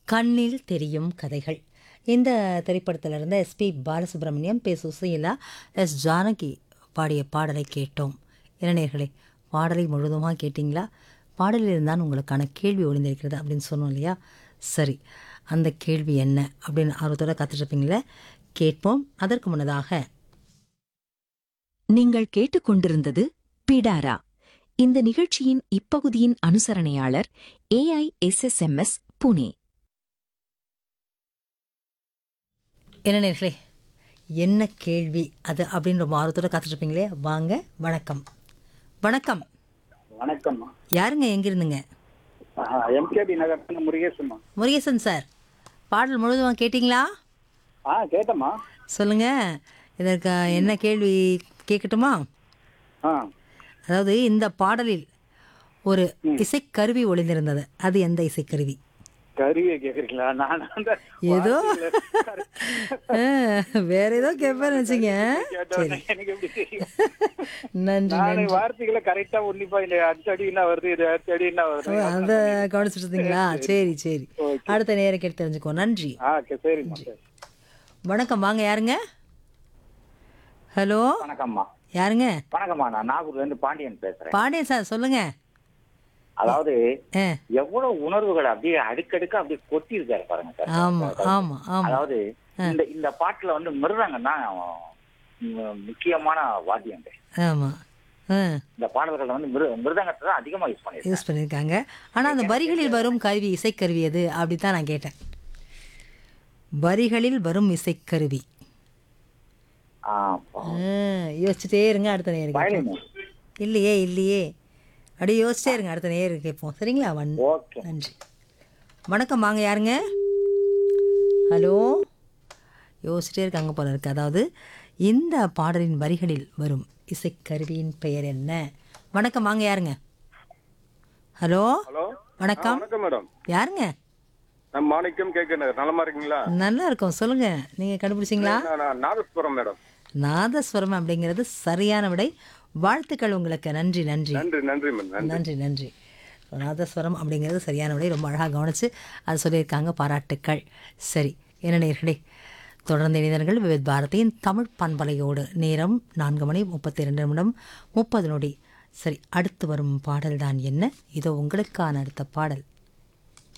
கண்ணில் தெரியும் கதைகள் இந்த திரைப்படத்தில் இருந்த SP Balasubrahmanyam P Susheela S Janaki பாடிய பாடலை கேட்டோம் இளைஞர்களே பாடலை முழுவதுமாக கேட்டிங்களா பாடலில் இருந்தால் உங்களுக்கான கேள்வி ஒளிந்திருக்கிறது அப்படின்னு சொன்னோம் இல்லையா சரி அந்த கேள்வி என்ன அப்படின்னு ஆர்வத்தோட காத்துட்ருப்பீங்களே கேட்போம் அதற்கு முன்னதாக நீங்கள் கேட்டுக்கொண்டிருந்தது பிடாரா இந்த நிகழ்ச்சியின் இப்பகுதியின் அனுசரணையாளர் ஏஐ எஸ்எஸ்எம்எஸ் புனே இளைஞர்களே என்ன கேள்வி அது அப்படின்னு ரொம்ப ஆர்வத்தோட காத்துட்ருப்பீங்களே வாங்க வணக்கம் வணக்கம் வணக்கம்மா யாருங்க எங்கிருந்துங்க எம்கேபி நகர் முருகேசம்மா முருகேசன் சார் பாடல் முழுவதும் கேட்டிங்களா ஆ கேட்டம்மா சொல்லுங்க இதற்கு என்ன கேள்வி கேட்கட்டுமா ஆ அதாவது இந்த பாடலில் ஒரு இசைக்கருவி ஒளிந்திருந்தது அது எந்த இசைக்கருவி கருவியை கேக்குறீங்களா நான் அந்த ஏதோ வார்த்தையில ஆ, வேற ஏதோ கேட்பேன்னு வச்சுங்க கேட்டோன்னே எனக்கு எப்படி தெரியும் நன்றி நான் நன்றி வார்த்தைகளை கரெக்டா உன்னிப்பா இந்த அடுத்த அடி என்ன வருது இது அடுத்த அடி என்ன வருது அதை கவனிச்சுட்டு இருந்தீங்களா சரி சரி ஓகே. அடுத்த நேரம் கேட்டு தெரிஞ்சுக்கோ நன்றி ஆ ஓகே சரிம்மா சரி வணக்கம் வாங்க யாருங்க ஹலோ வணக்கம்மா யாருங்க வணக்கம்மா நான் நாகூர்ல இருந்து பாண்டியன் பேசுறேன் பாண்டியன் சார் சொல்லுங்க அதாவது ஆ எவ்வளவு உணர்வுகள் அப்படியே அடுக்கடுக்கா அப்படியே கொட்டி இருக்காரு பாருங்க சார் ஆமா ஆமா ஆமா அதாவது இந்த இந்த பாட்டுல வந்து மிருதங்கம் தான் ம், முக்கியமான வாத்தியம் ஆமா ஆ இந்த பாடல்கள் வந்து மிரு மிருதங்கத்தை தான் அதிகமா யூஸ் பண்ணிருக்கேன் யூஸ் பண்ணியிருக்காங்க ஆனால் அந்த வரிகளில் வரும் கருவி இசைக்கருவி எது அப்படி தான் நான் கேட்டேன் வரிகளில் வரும் இசைக்கருவி ஆ, ஆ, யோசிச்சுட்டே இருங்க அடுத்த நேரம் கேட்போம். violin. இல்லையே இல்லையே அப்படியே யோசிச்சிட்டே இருங்க அடுத்த நேரம் கேட்போம் சரிங்களா வன் ஓகே நன்றி வணக்கம் வாங்க யாருங்க ஹலோ யோசிச்சிட்டே இருக்காங்க போல இருக்கு அதாவது இந்த பாடலின் வரிகளில் வரும் இசைக்கருவியின் பெயர் என்ன வணக்கம் வாங்க யாருங்க ஹலோ ஹலோ வணக்கம் வணக்கம் மேடம் யாருங்க நான் மாணிக்கம் கேட்க நலமா இருக்கீங்களா நல்லா இருக்கும் சொல்லுங்க நீங்க கண்டுபிடிச்சிங்களா நான் நான் நாதஸ்வரம் மேடம் நாதஸ்வரம் அப்படிங்கிறது சரியான விடை வாழ்த்துக்கள் உங்களுக்கு நன்றி நன்றி நன்றி நன்றி மேடம் நன்றி நன்றி நன்றி நாதஸ்வரம் அப்படிங்கிறது சரியான விடை ரொம்ப அழகாக கவனித்து அது சொல்லியிருக்காங்க பாராட்டுக்கள் சரி என்ன நேர்களே தொடர்ந்து இணைந்தர்கள் விவித் பாரதியின் தமிழ் பண்பலையோடு நேரம் நான்கு மணி முப்பத்தி ரெண்டு நிமிடம் முப்பது நொடி சரி அடுத்து வரும் பாடல் தான் என்ன இதோ உங்களுக்கான அடுத்த பாடல்